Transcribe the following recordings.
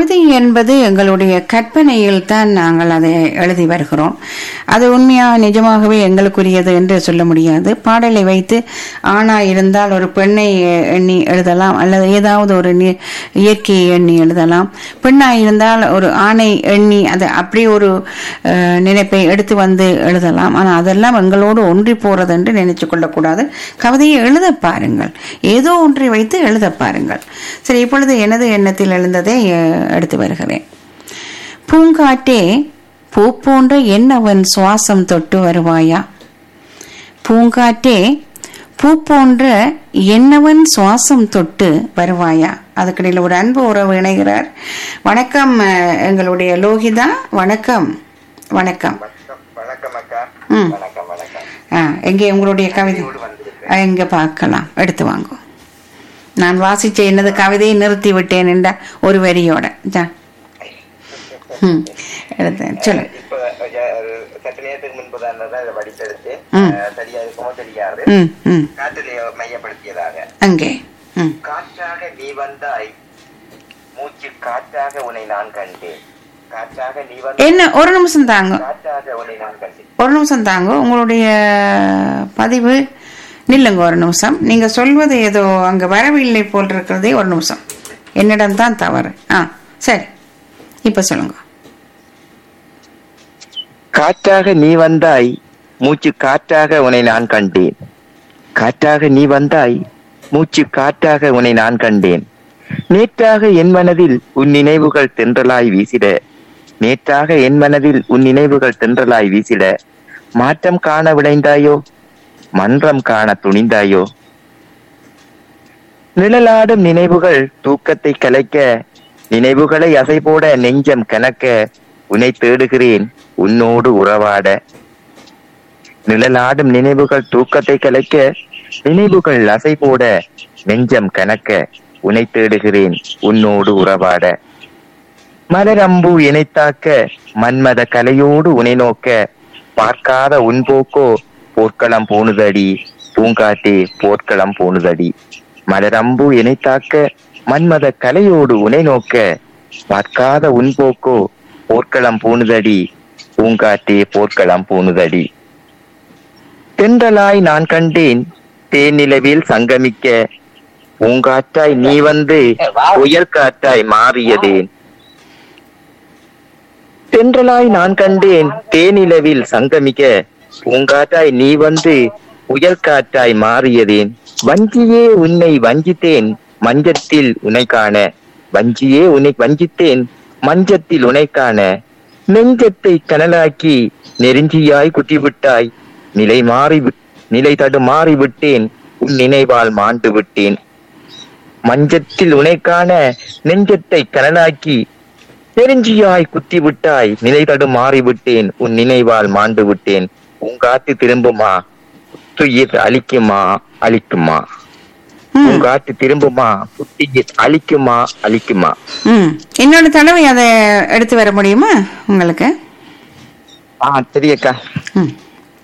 கவிதை என்பது எங்களுடைய கற்பனையில் தான் நாங்கள் அதை எழுதி வருகிறோம் அது உண்மையாக நிஜமாகவே எங்களுக்குரியது என்று சொல்ல முடியாது பாடலை வைத்து ஆணா இருந்தால் ஒரு பெண்ணை எண்ணி எழுதலாம் அல்லது ஏதாவது ஒரு நி- இயற்கையை எண்ணி எழுதலாம் பெண்ணாய் இருந்தால் ஒரு ஆணை எண்ணி அதை அப்படி ஒரு அஹ், நினைப்பை எடுத்து வந்து எழுதலாம் ஆனால் அதெல்லாம் எங்களோடு ஒன்றி போறது என்று நினைச்சு கொள்ளக்கூடாது கவிதையை எழுத பாருங்கள் ஏதோ ஒன்றை வைத்து எழுத பாருங்கள் சரி இப்பொழுது எனது எண்ணத்தில் எழுந்ததை அஹ், எடுத்து வருகிறேன் பூங்காற்றே பூ போன்ற என்னவன் சுவாசம் தொட்டு வருவாயா பூங்காற்றே பூ போன்ற என்னவன் சுவாசம் தொட்டு வருவாயா அதுக்கிடையில் ஒரு அன்பு உறவு இணைகிறார் வணக்கம் அஹ், எங்களுடைய லோகிதா வணக்கம் வணக்கம் வணக்கம் வணக்கம் அக்கா ம். வணக்கம் வணக்கம் ஆ எங்கே உங்களுடைய கவிதை இதோடு வந்திருக்கேன் ஆ, இங்க பார்க்கலாம் எடுத்து வாங்க நான் வாசிச்ச என்னது கவிதையை நிறுத்தி விட்டேன் என்ற ஒரு வரியோட ஜா. ம் எடுத்தேன் சொல்லு இப்ப அஹ், சற்று நேரத்துக்கு முன்புதான் தான் இதை வடித்தெடுத்து ம். அஹ், சரியா இருக்குமோ தெரியாது ம் ம் காற்றிலே மையப்படுத்தியதாக அங்கே ம் காற்றாக நீ வந்தாய் மூச்சு காற்றாக உன்னை நான் கண்டேன் காற்றாக நீ வந்தாய் என்ன ஒரு நிமிஷம் தாங்க காற்றாக உன்னை நான் கண்டேன் ஒரு நிமிஷம் தாங்க உங்களுடைய பதிவு நில்லுங்க ஒரு நிமிஷம் நீங்க சொல்வது ஏதோ அங்க வரவில்லை போல் இருக்கிறதே ஒரு நிமிஷம் என்னிடம் தான் தவறு ஆ சரி இப்ப சொல்லுங்க காற்றாக நீ வந்தாய் மூச்சு காற்றாக உன்னை நான் கண்டேன் காற்றாக நீ வந்தாய் மூச்சு காற்றாக உன்னை நான் கண்டேன் நேற்றாக என் மனதில் உன் நினைவுகள் தென்றலாய் வீசிட நேற்றாக என் மனதில் உன் நினைவுகள் தென்றலாய் வீசிட மாற்றம் காண விளைந்தாயோ மன்றம் காண துணிந்தாயோ நிழலாடும் நினைவுகள் தூக்கத்தை கலைக்க நினைவுகளை அசை போட நெஞ்சம் கனக்க உன்னை தேடுகிறேன் உன்னோடு உறவாட நிழலாடும் நினைவுகள் தூக்கத்தை கலைக்க நினைவுகள் அசை போட நெஞ்சம் கனக்க உன்னை தேடுகிறேன் உன்னோடு உறவாட மலரம்பு இணைத்தாக்க மன்மத கலையோடு உனை நோக்க பார்க்காத உன் போக்கோ போர்க்களம் போனுதடி பூங்காட்டே போர்க்களம் போனுதடி மலரம்பு இணைத்தாக்க மன்மத கலையோடு உனை நோக்க பார்க்காத உன் போக்கோ போர்க்களம் பூணுதடி பூங்காட்டே போர்க்களம் பூணுதடி தென்றலாய் நான் கண்டேன் தேனிலவில் சங்கமிக்க பூங்காற்றாய் நீ வந்து புயல் காற்றாய் மாறியதேன் தென்றலாய் நான் கண்டேன் தேனிலவில் சங்கமிக்க பூங்காற்றாய் நீ வந்து புயல் காற்றாய் மாறியதேன் வஞ்சியே உன்னை வஞ்சித்தேன் மஞ்சத்தில் உனை காண வஞ்சியே உன்னை வஞ்சித்தேன் மஞ்சத்தில் உனை காண நெஞ்சத்தை கனலாக்கி நெருஞ்சியாய் குத்திவிட்டாய் நிலை மாறி வி- நிலை தடுமாறி விட்டேன் உன் நினைவால் மாண்டு விட்டேன் மஞ்சத்தில் உனை காண நெஞ்சத்தை கனலாக்கி நெருஞ்சியாய் குத்தி விட்டாய் நிலை தடுமாறி விட்டேன் உன் நினைவால் மாண்டு விட்டேன் உங்காத்து திரும்புமா புத்துயிர் அழிக்குமா அழிக்குமா ம் உங்காத்து திரும்புமா புத்துயிர் அழிக்குமா அழிக்குமா ம் இன்னொரு தடவை அதை எடுத்து வர முடியுமா உங்களுக்கு ஆ சரியக்கா ம்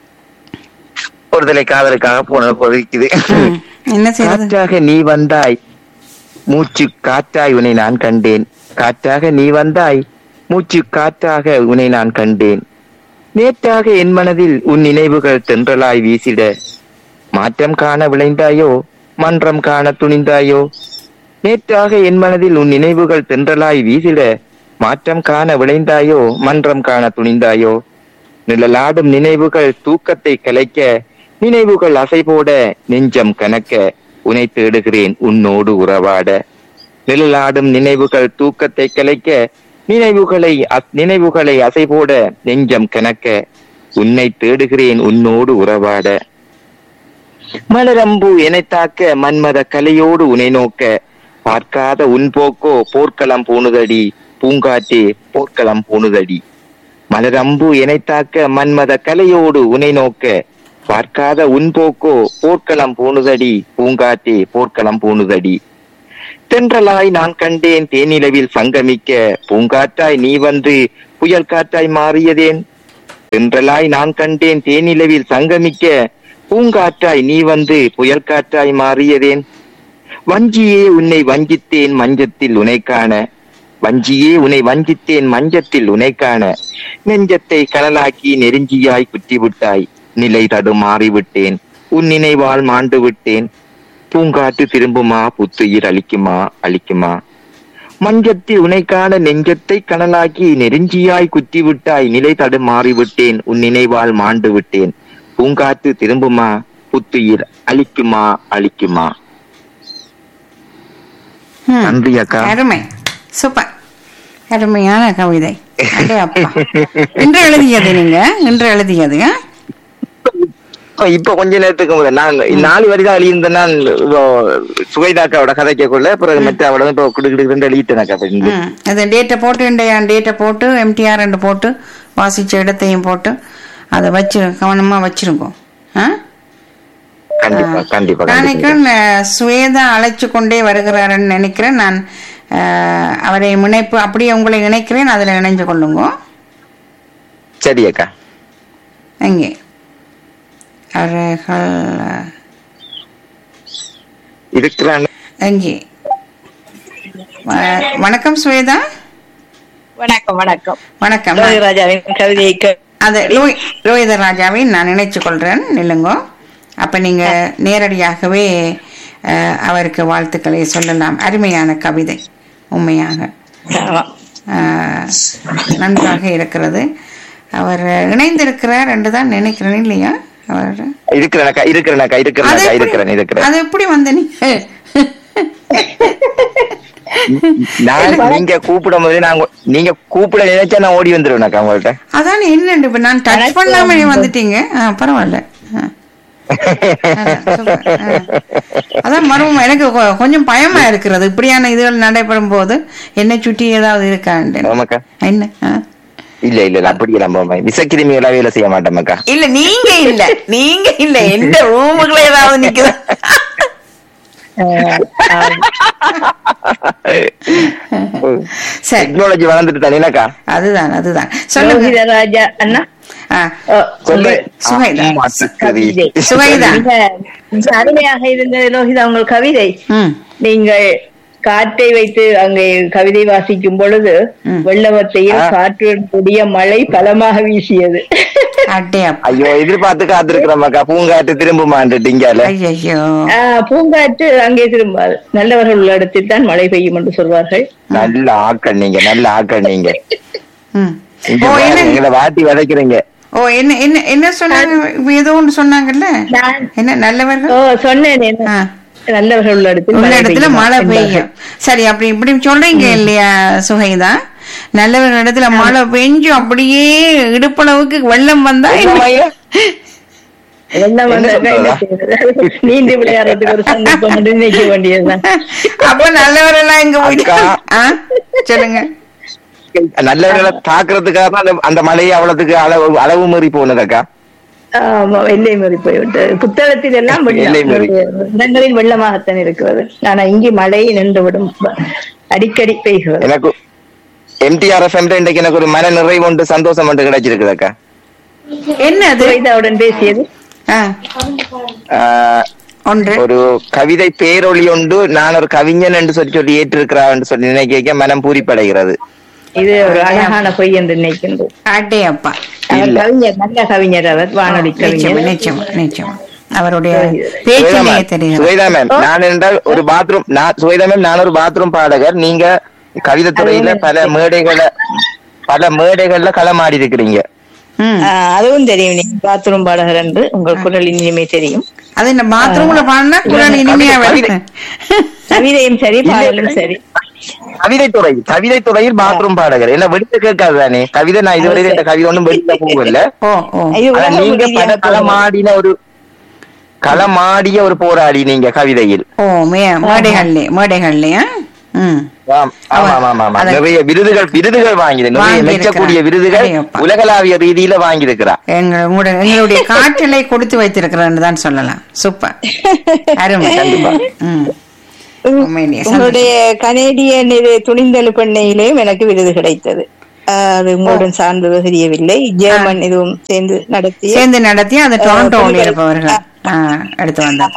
ஒருதலை காதலுக்காக போனது பொதுக்குது ம். என்ன செய்யறது காற்றாக நீ வந்தாய் மூச்சு காற்றாய் உன்னை நான் கண்டேன் காற்றாக நீ வந்தாய் மூச்சு காற்றாக உன்னை நான் கண்டேன் நேற்றாக என் மனதில் உன் நினைவுகள் தென்றலாய் வீசிட மாற்றம் காண விளைந்தாயோ மன்றம் காண துணிந்தாயோ நேற்றாக என் மனதில் உன் நினைவுகள் தென்றலாய் வீசிட மாற்றம் காண விளைந்தாயோ மன்றம் காண துணிந்தாயோ நிழலாடும் நினைவுகள் தூக்கத்தை கலைக்க நினைவுகள் அசை போட நெஞ்சம் கனக்க உனை தேடுகிறேன் உன்னோடு உறவாட நிழலாடும் நினைவுகள் தூக்கத்தை கலைக்க நினைவுகளை அ- நினைவுகளை அசை போட நெஞ்சம் கனக்க உன்னை தேடுகிறேன் உன்னோடு உறவாட மலரம்பு எனை தாக்க மன்மத கலையோடு உனை நோக்க பார்க்காத உன் போக்கோ போர்க்களம் பூணுதடி பூங்காற்றே போர்க்களம் பூணுதடி மலரம்பு எனை தாக்க மன்மத கலையோடு உனை நோக்க பார்க்காத உன் போக்கோ போர்க்களம் பூணுதடி பூங்காற்றே போர்க்களம் பூணுதடி தென்றலாய் நான் கண்டேன் தேனிலவில் சங்கமிக்க பூங்காற்றாய் நீ வந்து புயல் காற்றாய் மாறியதேன் தென்றலாய் நான் கண்டேன் தேனிலவில் சங்கமிக்க பூங்காற்றாய் நீ வந்து புயல் காற்றாய் மாறியதேன் வஞ்சியே உன்னை வஞ்சித்தேன் மஞ்சத்தில் உனை காண வஞ்சியே உன்னை வஞ்சித்தேன் மஞ்சத்தில் உனை காண நெஞ்சத்தை கனலாக்கி நெருஞ்சியாய் குத்தி விட்டாய் நிலை தடுமாறி விட்டேன் உன் நினைவால் மாண்டு விட்டேன் பூங்காற்று திரும்புமா புத்துயிர் அளிக்குமா அளிக்குமா மஞ்சத்தில் உனை காண நெஞ்சத்தை கனலாக்கி நெருஞ்சியாய் குத்தி விட்டாய் நிலை தடுமாறி விட்டேன் உன் நினைவால் மாண்டு விட்டேன் பூங்காற்று திரும்புமா புத்துயிர் அளிக்குமா அளிக்குமா ம். நன்றி அக்கா அருமை சூப்பர் அருமையான கவிதை அடே அப்பா இன்று எழுதியது நீங்க இன்று எழுதியது ஆ? இப்ப- இப்ப கொஞ்ச நேரத்துக்கு முதல்ல நான் நாலு வரி தான் எழுதியிருந்தேன் நான் இப்போ சுகைதாக்காவோட கதைக்கக்குள்ள பிறகு மற்ற அவட இப்போ குடுக்கிட்டு எழுதிட்டேனாக்கா இப்ப இங்க. ம். அது டேட்டை போட்டு இன்றைய டேட்டை போட்டு எம்டிஆர் ரெண்டு போட்டு வாசிச்ச இடத்தையும் போட்டு அதை வச்சு கவனமா வச்சிருக்கோம் ஆ கண்டிப்பா கண்டிப்பா நான் கண்டிப்பா நினைக்கிறேன் அஹ், சுவேதா அழைச்சு கொண்டே வருகிறாருன்னு நினைக்கிறேன் நான் அஹ், அவரை முனைப்பு அப்படியே உங்களை இணைக்கிறேன் அதுல இணைஞ்சு கொள்ளுங்க சரி அக்கா அங்கே அவர்கள் இருக்கிறான்னு அங்கே வ- வணக்கம் சுவேதா வணக்கம் வணக்கம் வணக்கம் ராஜாவின் கவிதையை கே- அது லோய் லோகித ராஜாவை நான் நினைச்சு கொள்றேன் நில்லுங்க அப்ப நீங்க நேரடியாகவே அஹ், அவருக்கு வாழ்த்துக்களை சொல்லலாம் அருமையான கவிதை உண்மையாக ஆமா. அஹ், நன்றாக இருக்கிறது அவர் இணைந்திருக்கிறார் என்று தான் நினைக்கிறேன் இல்லையா அவர் இருக்கிறேனக்கா இருக்கிறேனக்கா அது இருக்கிறேனக்கா எப்படி- இருக்கிறேன் இருக்கிறேன் அது எப்படி வந்து நீங்க நான் நீங்க கூப்பிடும் போது நான் உங்க- நீங்க கூப்பிட நினைச்சா நான் ஓடி வந்துருவேனக்கா உங்கள்ட்ட அதான் என்னண்டு இப்ப நான் டச் பண்ணாம வந்துட்டீங்க ஆ, பரவாயில்ல ஆ. அதான், super. ஆ. அதான் மர்மம் எனக்கு கொ- கொஞ்சம் பயமா இருக்கிறது இப்படியான இதுகள் நடைபெறும் போது என்னை சுற்றி ஏதாவது இருக்காண்டு ஆமாக்கா என்ன ஆ? இல்ல இல்ல இல்ல அப்படி நம்ம விசக்கிருமிகளா வேலை செய்ய மாட்டோமாக்கா இல்ல நீங்க இல்ல நீங்க இல்ல எந்த ரூமுக்குள்ள ஏதாவது நிக்குது ஆஹ் சரி டெக்னாலஜி வளர்ந்துட்டு தானேக்கா அதுதான் அதுதான் சொல்லுங்க லோகித ராஜா அண்ணா ஆ, ஓ, சொல்லு சுகைதா. ஆமா, சரி. கவிதை. சுகைதா. மிக மிக அருமையாக இருந்தது லோகிதா உங்கள் கவிதை ம் நீங்கள் காற்றை வைத்து அங்கே கவிதை வாசிக்கும் பொழுது ம். வெள்ளவத்தையில் காற்றுடன் கூடிய மழை பலமாக வீசியது அட்டே அப்பா ஐயோ எதிர்பார்த்து காத்திருக்கிறோமாக்கா பூங்காட்டு திரும்புமான்ட்டு இங்கால ஐயோ ஆஹ் பூங்காற்று அங்கே திரும்பாது நல்லவர்கள் உள்ள இடத்தில் தான் மழை பெய்யும் என்று சொல்வார்கள் நல்ல ஆக்கள் நீங்க நல்ல ஆக்கள் நீங்க ம் இங்க ஓ பாருங்க, என்ன எங்களை வாட்டி வதைக்கிறீங்க ஓ என்ன என்ன என்ன சொன்னாங்க இப்ப ஏதோ ஒன்று சொன்னாங்கல்ல நான் என்ன நல்லவர்கள் ஓ சொன்னேன் ஆ. நல்லவர்கள் உள்ள இடத்தில் உள்ள மழை இடத்துல பெய்யுமா மழை என்பார்கள். பெய்யும் சரி அப்படி இப்படி சொல்றீங்க இல்லையா சுகைதா நல்லவர்கள் இடத்துல மழை பெஞ்சும் அப்படியே இடுப்பளவுக்கு வெள்ளம் வந்தா என்ன? வெள்ளம் என்ன வந்தாக்கா என்ன சொல்றதா? செய்வது? நீந்தி விளையாடுறதுக்கு ஒரு சந்தர்ப்பம் மட்டும் நினைக்க வேண்டியதுதான் அப்ப நல்லவரெல்லாம் இங்க போயிட்டு அக்கா. ஆ? சொல்லுங்க நல்லவர்களை தாக்குறதுக்காக தான் அந்த- அந்த மழையை அவ்வளவுக்கு அளவு அளவு மீறி போனதக்கா ஆமா எல்லை மீறி போய்விட்டது புத்தகத்தில் எல்லாம் எல்லை மீறி. வெள்ளம் இடங்களில் வெள்ளமாகத்தான் இருக்கிறது ஆனா இங்கே மழை நின்றுவிடும் அடிக்கடி பெய்கிறது எனக்கு எம்டிஆர் எஃப்எம் இன்றைக்கு எனக்கு ஒரு மன நிறைவு உண்டு சந்தோஷம் உண்டு கிடைச்சிருக்குதக்கா என்ன அது சுவேதாவுடன் பேசியது ஆ, ஆஹ், ஒன்று ஒரு கவிதை பேரொளி உண்டு நான் ஒரு கவிஞன் என்று சொல்லி சொல்லி ஏற்றிருக்கிறார் என்று சொல்லி நினைக்க மனம் பூரிப்படைகிறது இது ஒரு அழகான பொய் என்று நினைக்கின்றோம் அட்டே அப்பா அவர் இல்ல. கவிஞர் நல்ல கவிஞர் அவர் வானொலி நிச்சயமா கவிஞர் நிச்சயமா நிச்சயமா அவருடைய பேச்சிலேயே தெரியும் சுவேதா மேம் நான் என்றால் ஒரு பாத்ரூம் நான் சுவேதா மேம் நான் ஒரு பாத்ரூம் பாடகர் நீங்க கவிதை துறையில பல மேடைகளை பல மேடைகள்ல களமாடி இருக்கிறீங்க ம் ஆஹ் அதுவும் தெரியும் நீங்க பாத்ரூம் பாடகர் என்று உங்கள் குரல் இனிமே தெரியும் அது இந்த பாத்ரூம்ல பாடினா குரல் இனிமையா கவிதை, வரும் கவிதையும் சரி பாடலும் சரி கவிதை துறை கவிதை துறையில் பாத்ரூம் பாடகர் என்ன வெளியில கேட்காது தானே கவிதை நான் இதுவரை இந்த கவிதை ஒன்றும் வெளியில போகல ஓ ஓ இது ஆனா உலக நீங்க ரீதியான பல களமாடின ஒரு களமாடிய ஒரு போராடி நீங்க கவிதையில் ஓ மே மேடைகள்லே மேடைகள்லையா ம் ஆம், ஆமா, ஆமா, ஆமா, ஆமா. அத- நிறைய விருதுகள் விருதுகள் வாங்கிது நிறைய வாங்கியிருக்கிறார். மெச்சக்கூடிய விருதுகள் அடேயப்பா. உலகளாவிய ரீதியில வாங்கியிருக்கிறா எங்கள் உங்களுடைய எங்களுடைய காற்றலை கொடுத்து வைத்திருக்கிறேன்னு தான் சொல்லலாம் சூப்பர் அருமை கண்டிப்பா. ம் உண்மையிலேயே சந்தோஷம். உங்களுடைய கனேடியன் இது துணிந்தல் பெண்ணையிலேயும் எனக்கு விருது கிடைத்தது ஆஹ் அது உங்களுடன் சார்ந்தது தெரியவில்லை ஜெர்மன் இதுவும் சேர்ந்து நடத்திய சேர்ந்து நடத்தி அந்த டொரண்டோவில் இருப்பவர்கள் ஆ, எடுத்து வந்தார் ஆமா.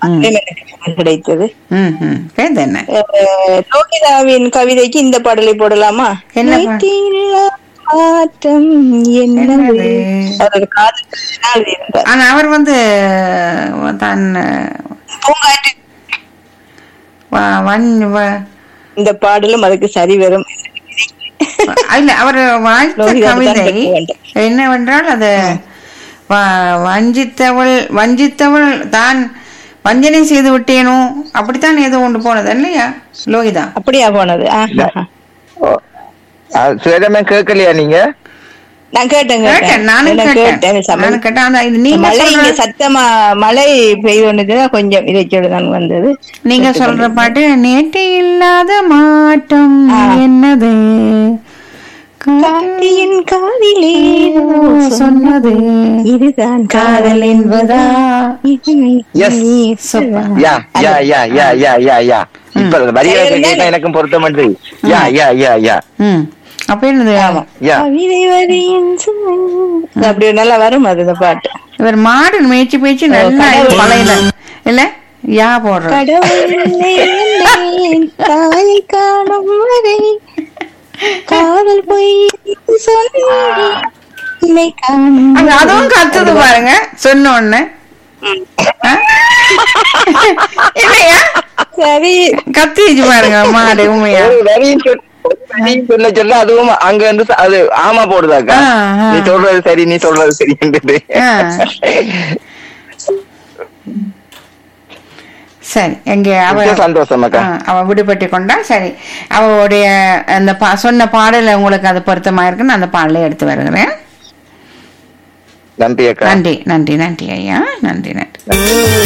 அதுலயும் எனக்கு விருது கிடைத்தது ம் ம் பேர் என்ன அஹ், லோகிதாவின் கவிதைக்கு இந்த பாடலை போடலாமா என்ன பா- நைட்டில்லா மாற்றம் என்னது என்னது? அவரது காதல் இருந்தார் ஆனா அவர் வந்து தான் பூங்காற்று வ- வன்- வ- இந்த பாடலும் அதுக்கு சரி வரும் இல்ல அவர் வாழ்த்த லோகிதா தான் கவிதை பெற்று வேண்டும். என்னவென்றால் அது வ- வஞ்சித்தவள் வஞ்சித்தவள் தான் வஞ்சனை செய்து விட்டேனோ அப்படித்தான் ஏதோ ஒன்று போனது இல்லையா லோகிதா அப்படியா போனது ஆஹா. சுவேதமே கேட்கலையா நீங்க நான் கேட்டேன் கேட்டேன் கேட்டேன் நானும் நான் கேட்டேன் கேட்டேன் சம- நானும் கேட்டேன் ஆனா இது நீங்க மழை இங்க சொல்ற சத்தமா மழை பெய்யுதுதான் கொஞ்சம் இதைச்சோடு தான் வந்தது நீங்க சொல்ற பாட்டு நேற்று இல்லாத மாற்றம் என்னது காட்டியின் காதிலே சொன்னது இதுதான் காதல் என்பதா Yes. சூப்பர் யா யா யா யா யா யா யா இப்ப வரிகளை கேட்டா எனக்கும் பொருத்த மாட்டேது யா யா யா யா ம் அப்ப என்னது யா கவிதை வரியின் சுமை. அப்படி நல்லா வரும் அது இந்த பாட்டு இவர் மாடு மேய்ச்சி பேச்சு நல்லா இது கடவுள். பழையல இல்ல யா போடுற கடவுள் இல்லை என்றேன், தாயை காணும் வரை காதல் பொய் என்று சொன்னேன், என்னை காணும் அங்க அதுவும் கத்துது பாருங்க சொன்ன உடனே ஆ? இல்லையா சரி கத்திச்சு பாருங்க மாடு உண்மையா ஒரு வரியும் சொல்- ஒரு வரியும் சொல்ல சொல்ல அதுவும் அங்க வந்து ச- அது ஆமா போடுதாக்கா ஆ, ஆ. நீ சொல்றது சரி நீ சொல்றது சரி ஆ. சரி எங்க அவ மிக்க சந்தோஷம் அக்கா ஆ, அவ விடுபட்டு கொண்டா சரி அவளுடைய அந்த பா- சொன்ன பாடல உங்களுக்கு அது பொருத்தமா இருக்குன்னு அந்த பாடலை எடுத்து வருகிறேன் நன்றி அக்கா நன்றி நன்றி நன்றி ஐயா நன்றி நன்றி